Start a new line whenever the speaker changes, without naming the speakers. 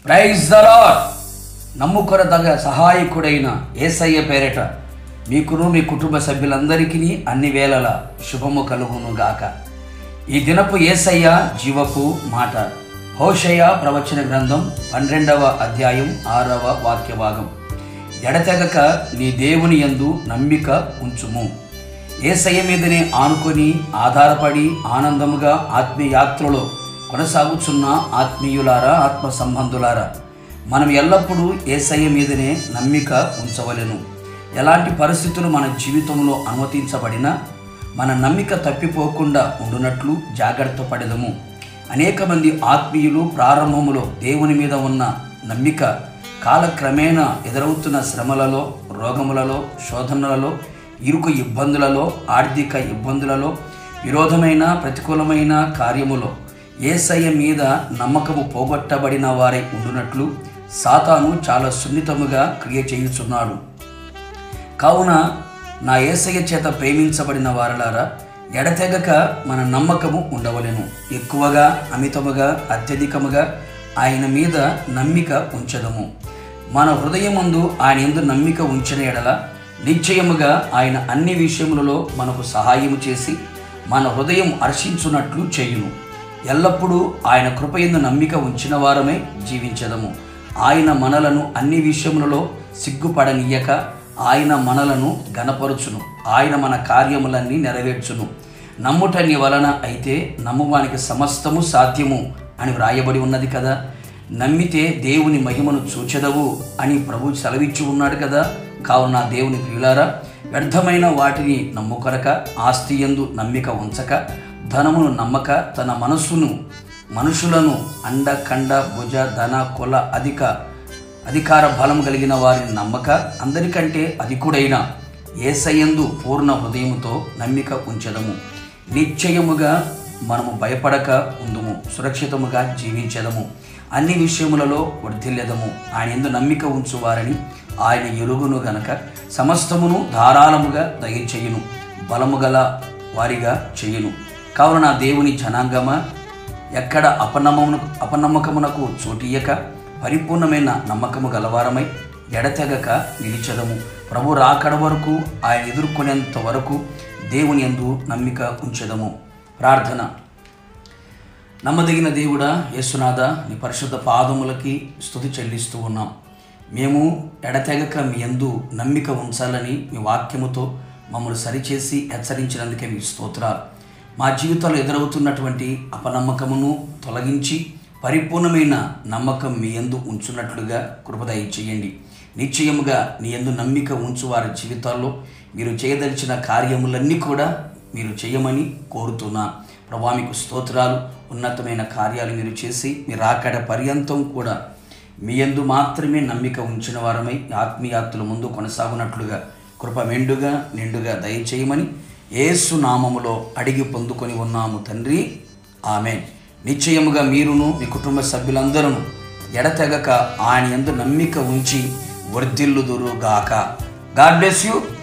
praise the lord నమ్ముకొనదగ సహాయకుడైన ఏసయ్య పేరట మీకును మీ కుటుంబ సభ్యులందరికీ అన్ని వేళల శుభము కలుగును గాక ఈ దినపు ఏసయ్య జీవపు మాట హోషయ ప్రవచన గ్రంథం పన్నెండవ అధ్యాయం ఆరవ వాక్య భాగం ఎడతెగక నీ దేవుని యందు నమ్మిక ఉంచుము ఏసయ్య మీదనే ఆనుకొని ఆధారపడి ఆనందముగా ఆత్మీయ యాత్రలో కొనసాగుచున్న ఆత్మీయులారా ఆత్మ సంబంధులారా మనం ఎల్లప్పుడూ ఏసయ్య మీదనే నమ్మిక ఉంచవలెను ఎలాంటి పరిస్థితులు మన జీవితంలో అనుమతించబడినా మన నమ్మిక తప్పిపోకుండా ఉండునట్లు జాగ్రత్త పడదము అనేక మంది ఆత్మీయులు ప్రారంభములో దేవుని మీద ఉన్న నమ్మిక కాలక్రమేణా ఎదురవుతున్న శ్రమలలో రోగములలో శోధనలలో ఇరుకు ఇబ్బందులలో ఆర్థిక ఇబ్బందులలో విరోధమైన ప్రతికూలమైన కార్యములో ఏసయ్య మీద నమ్మకము పోగొట్టబడిన వారై ఉండునట్లు సాతాను చాలా సున్నితముగా క్రియ చేయుచున్నాడు కావున నా ఏసయ్య చేత ప్రేమించబడిన వారలారా ఎడతెగక మన నమ్మకము ఉండవలెను ఎక్కువగా అమితముగా అత్యధికముగా ఆయన మీద నమ్మిక ఉంచదము మన హృదయమందు ఆయన ఎందు నమ్మిక ఉంచిన ఎడల నిశ్చయముగా ఆయన అన్ని విషయములలో మనకు సహాయము చేసి మన హృదయం హర్షించున్నట్లు చేయును ఎల్లప్పుడూ ఆయన కృపయందు నమ్మిక ఉంచిన వారమే జీవించదము ఆయన మనలను అన్ని విషయములలో సిగ్గుపడనీయక ఆయన మనలను గనపరుచును ఆయన మన కార్యములన్నీ నెరవేర్చును నమ్ముట నీ వలన అయితే నమ్మువానికి సమస్తము సాధ్యము అని వ్రాయబడి ఉన్నది కదా నమ్మితే దేవుని మహిమను చూచెదవు అని ప్రభు సెలవిచ్చి ఉన్నాడు కదా కావున దేవుని ప్రియులారా వ్యర్థమైన వాటిని నమ్ముకొనక ఆస్తి యందు నమ్మిక ఉంచక ధనమును నమ్మక తన మనస్సును మనుషులను అండ కండ భుజ ధన కుల అధిక అధికార బలం కలిగిన వారిని నమ్మక అందరికంటే అధికుడైన ఏసయందు పూర్ణ హృదయముతో నమ్మిక ఉంచదము నిశ్చయముగా మనము భయపడక ఉందుము సురక్షితముగా జీవించదము అన్ని విషయములలో వర్ధిల్లెదము ఆయన ఎందు నమ్మిక ఉంచువారని ఆయన ఎరుగును గనక సమస్తమును ధారాళముగా దయచేయును బలము గల వారిగా చేయును కావున నా దేవుని జనాంగమా ఎక్కడ అపనమ్మమునకు అపనమ్మకమునకు చోటియక పరిపూర్ణమైన నమ్మకము గలవారమై ఎడతెగక నిలిచెదము ప్రభు రాకడ వరకు ఆయన ఎదుర్కొనేంత వరకు దేవుని యందు నమ్మిక ఉంచెదము ప్రార్థన నమ్మదగిన దేవుడా యేసునాథ నీ పరిశుద్ధ పాదములకి స్తుతి చెల్లిస్తూ ఉన్నాం మేము ఎడతెగక మీ యందు నమ్మిక ఉంచాలని మీ వాక్యముతో మమ్మల్ని సరిచేసి హెచ్చరించినందుకే మీ స్తోత్రాలు మా జీవితంలో ఎదురవుతున్నటువంటి అపనమ్మకమును తొలగించి పరిపూర్ణమైన నమ్మకం మీ యందు ఉంచున్నట్లుగా కృపదయ చేయండి నిశ్చయముగా నీ యందు నమ్మిక ఉంచు వారి జీవితాల్లో మీరు చేయదలిచిన కార్యములన్నీ కూడా మీరు చేయమని కోరుతున్నా ప్రభా మీకు స్తోత్రాలు ఉన్నతమైన కార్యాలు మీరు చేసి మీరు రాకడ పర్యంతం కూడా మీ యందు మాత్రమే నమ్మిక ఉంచిన వారమై ఆత్మీయాత్తుల ముందు కొనసాగునట్లుగా కృప మెండుగా నిండుగా దయచేయమని ఏసు నామములో అడిగి పొందుకొని ఉన్నాము తండ్రి ఆమె నిశ్చయముగా మీరును మీ కుటుంబ సభ్యులందరూ ఎడతెగక ఆయన యందు నమ్మిక ఉంచి వర్ధిల్లుదురుగాక గాడ్ బ్లెస్ యూ